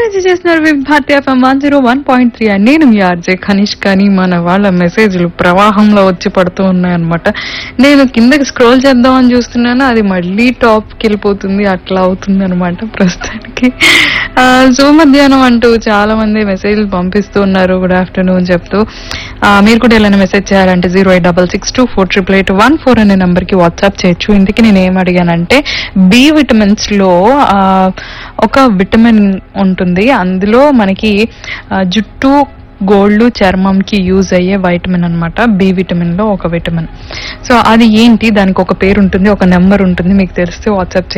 చేస్తున్నారు విభారతి FM one zero one point three అండి నేను మీ ఆర్జే ఖనీష్ కానీ మన వాళ్ళ మెసేజ్లు ప్రవాహంలో వచ్చి పడుతూ ఉన్నాయన్నమాట నేను కిందకి స్క్రోల్ చేద్దామని చూస్తున్నాను అది మళ్ళీ టాప్కి వెళ్ళిపోతుంది అట్లా అవుతుంది అనమాట ప్రస్తుతానికి ఆ, సో మధ్యాహ్నం అంటూ చాలా మంది మెసేజ్లు పంపిస్తూ ఉన్నారు గుడ్ ఆఫ్టర్నూన్ చెప్తూ ఆ, మీరు కూడా ఏమైనా మెసేజ్ చేయాలంటే zero eight double six two four triple eight one four అనే నంబర్కి వాట్సాప్ చేయొచ్చు ఇందుకే నేను ఏం అడిగానంటే బి విటమిన్స్ లో ఆ, ఒక విటమిన్ ఉంటుంది అందులో మనకి ఆ, జుట్టు గోళ్ళు చర్మంకి యూజ్ అయ్యే వైటమిన్ అన్నమాట బి విటమిన్ లో ఒక విటమిన్ సో అది ఏంటి దానికి ఒక పేరు ఉంటుంది ఒక నెంబర్ ఉంటుంది మీకు తెలిస్తే వాట్సాప్